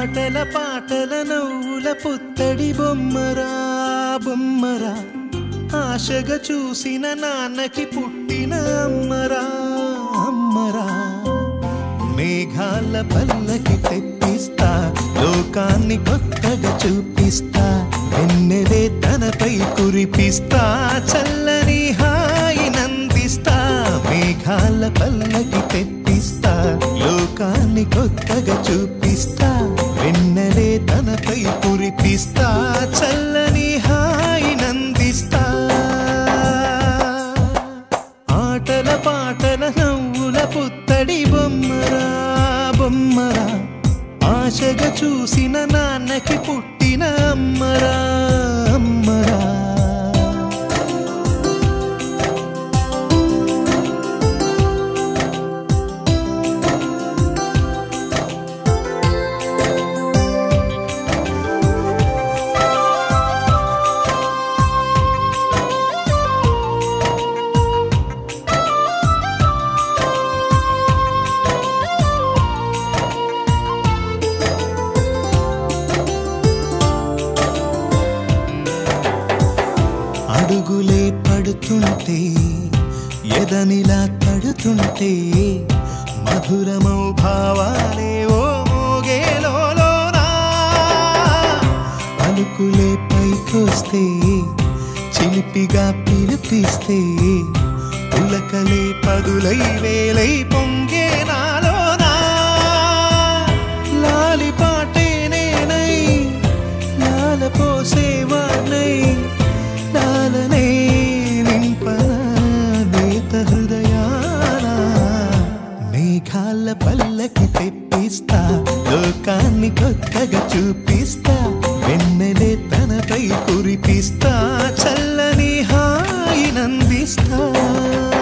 ఆటల పాటల నవ్వుల పుత్తడి బొమ్మరా బొమ్మరా ఆశగా చూసిన నాన్నకి పుట్టిన అమ్మరా అమ్మరా మేఘాల పల్లకి తెప్పిస్తా లోకాన్ని కొత్తగా చూపిస్తా వెన్నెలే తనపై కురిపిస్తా చల్లని హాయి నందిస్తా మేఘాల పల్లకి తెప్పిస్తా లోకాన్ని కొత్తగా చూపిస్తా వెన్నెలే తనపై కురిపిస్తా చల్లని హాయి నందిస్తా ఆటల పాటల నవ్వుల పుత్తడి బొమ్మరా బొమ్మరా ఆశగా చూసిన నాన్నకి పుట్టిన అమ్మరా అమ్మరా అడుగులే పడుతుంటే ఎదనిలా తడుతుంటే మధురమౌ భావాలే ఓ మోగేలోనా పలుకులే పైకొస్తే చిలిపిగా పిలిపిస్తే పులకలే పదులై వేలై పొంగే నాలోనా లాలి పాటే నేనై లాల పోసేవాణ్ణై లాలనే నింపన నేత హృదయాన మేఘాల పల్లకి తెప్పిస్తా లోకాన్ని కొత్తగా చూపిస్తా వెన్నెలే తనపై కురిపిస్తా చల్లని హాయి నందిస్తా